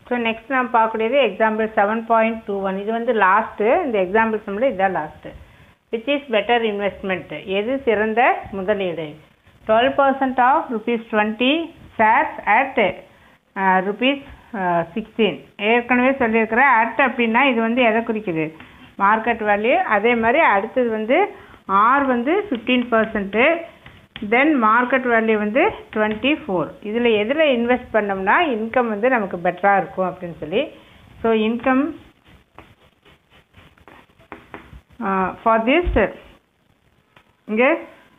so next நாம் பார்க்கக்கூடியது example seven point two one இது வந்து லாஸ்ட்டு இந்த எக்ஸாம்பிள் சம்மில் இதுதான் last which is better investment எது சிறந்த முதலீடு twelve percent of rupees twenty shares at rupees sixteen ஏற்கனவே சொல்லியிருக்கிறேன் அட் அப்படின்னா இது வந்து எதை குறிக்குது மார்க்கெட் வேல்யூ அதே மாதிரி அடுத்தது வந்து ஆர் வந்து fifteen percent then market value வந்து டுவெண்ட்டி ஃபோர் இதில் எதில் இன்வெஸ்ட் பண்ணோம்னா இன்கம் வந்து நமக்கு பெட்டராக இருக்கும் அப்படின்னு சொல்லி ஸோ இன்கம் ஃபார் திஸ் இங்கே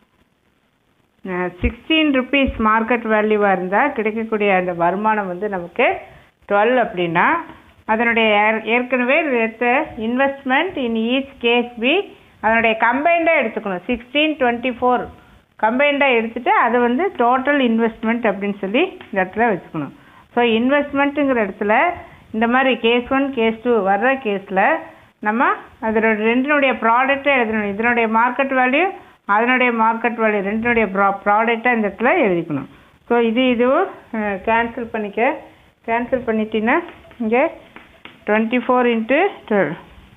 சிக்ஸ்டீன் ருபீஸ் மார்க்கெட் வேல்யூவாக இருந்தால் கிடைக்கக்கூடிய அந்த வருமானம் வந்து நமக்கு டுவெல் அப்படின்னா அதனுடைய ஏற்- ஏற்கனவே எடுத்த investment in each case B அதனுடைய கம்பைண்டாக எடுத்துக்கணும் சிக்ஸ்டீன் டுவெண்ட்டி ஃபோர் கம்பைண்டாக எடுத்துட்டு அது வந்து டோட்டல் இன்வெஸ்ட்மெண்ட் அப்படின்னு சொல்லி இந்த இடத்துல வச்சுக்கணும் ஸோ இன்வெஸ்ட்மெண்ட்டுங்கிற இடத்துல இந்த மாதிரி கேஸ் ஒன் கேஸ் டூ வர்ற கேஸில் நம்ம அதோட ரெண்டினுடைய ப்ராடக்ட்டை எழுதணும் இதனுடைய மார்க்கெட் வேல்யூ அதனுடைய மார்க்கெட் வேல்யூ ரெண்டினுடைய ப்ரா ப்ராடக்ட்டை இந்த இடத்துல எழுதிக்கணும் ஸோ இது இதுவும் கேன்சல் பண்ணிக்க கேன்சல் பண்ணிட்டீங்கன்னா இங்கே twenty four into twelve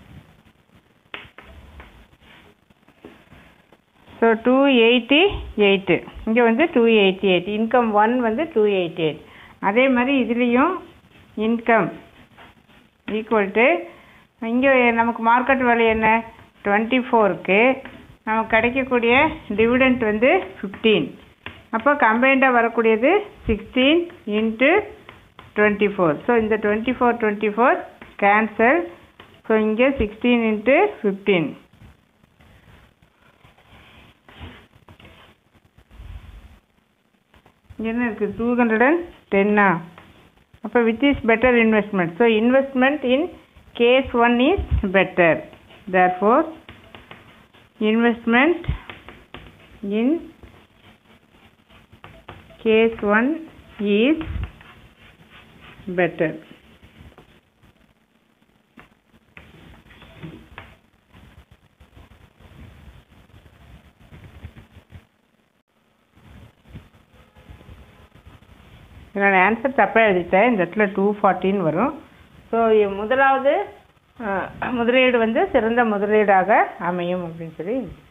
so two eighty eight இங்கே வந்து two eighty eight income one வந்து டூ எயிட்டி எயிட் அதே மாதிரி இதுலேயும் இன்கம் ஈக்குவல் டு இங்கே நமக்கு மார்க்கெட் வேல்யூ என்ன டுவெண்ட்டி ஃபோருக்கு நமக்கு கிடைக்கக்கூடிய டிவிடெண்ட் வந்து ஃபிஃப்டீன் அப்போ கம்பைண்டாக வரக்கூடியது sixteen into twenty four so இந்த twenty four twenty four cancel so இங்கே சிக்ஸ்டீன் இன்ட்டு ஃபிஃப்டீன் என்ன இருக்குது டூ ஹண்ட்ரட் அண்ட் டென்னா அப்போ which is better investment so investment in case one is better therefore investment in case one is better என்னோட answer தப்பாக எழுதிட்டேன் இந்த இடத்துல டூ ஃபார்ட்டின்னு வரும் ஸோ முதலாவது அஹ், முதலீடு வந்து சிறந்த முதலீடாக அமையும் அப்படின்னு சொல்லி